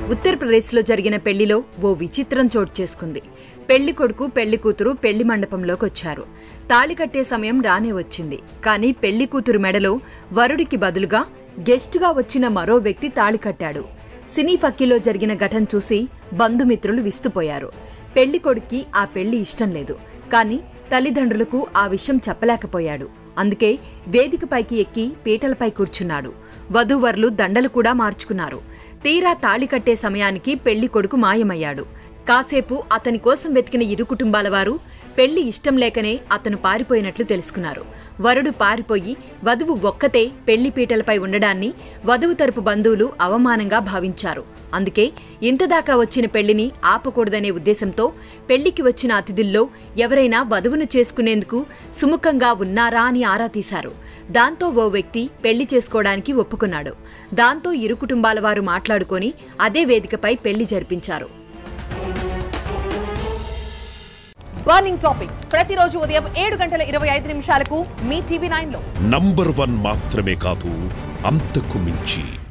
ఉత్తరప్రదేశ్లో జరిగిన పెళ్లిలో ఓ విచిత్రం చోటు చేసుకుంది పెళ్లి కొడుకు పెళ్లి కూతురు పెళ్లి మండపంలోకి వచ్చారు తాళి కట్టే సమయం రానే వచ్చింది కానీ పెళ్లి కూతురు మెడలో వరుడికి బదులుగా గెస్టుగా వచ్చిన మరో వ్యక్తి తాళి కట్టాడు సినీ ఫక్కీలో జరిగిన ఘటన చూసి బంధుమిత్రులు విస్తుపోయారు పెళ్లి కొడుక్కి ఆ పెళ్లి ఇష్టం లేదు కానీ తల్లిదండ్రులకు ఆ విషయం చెప్పలేకపోయాడు అందుకే వేదికపైకి ఎక్కి పీటలపై కూర్చున్నాడు వధూవరులు దండలు కూడా మార్చుకున్నారు తీరా తాళి కట్టే సమయానికి పెళ్లి కొడుకు మాయమయ్యాడు కాసేపు అతని కోసం వెతికిన ఇరు కుటుంబాల వారు పెళ్లి ఇష్టం లేకనే అతను పారిపోయినట్లు తెలుసుకున్నారు వరుడు పారిపోయి వధువు ఒక్కతే పెళ్లి పీటలపై ఉండడాన్ని వధువు తరపు బంధువులు అవమానంగా భావించారు అందుకే ఇంతదాకా వచ్చిన పెళ్లిని ఆపకూడదనే ఉద్దేశంతో పెళ్లికి వచ్చిన అతిథుల్లో ఎవరైనా వధువును చేసుకునేందుకు సుముఖంగా ఉన్నారా అని ఆరా తీశారు దాంతో ఓ వ్యక్తి పెళ్లి చేసుకోవడానికి ఒప్పుకున్నాడు దాంతో ఇరు కుటుంబాల వారు మాట్లాడుకొని అదే వేదికపై పెళ్లి జరిపించారు బర్నింగ్ టాపిక్ ప్రతిరోజు ఉదయం ఏడు గంటల ఇరవై ఐదు నిమిషాలకు మీ టీవీ నైన్ లో నంబర్ వన్ మాత్రమే కాదు అంతకు మించి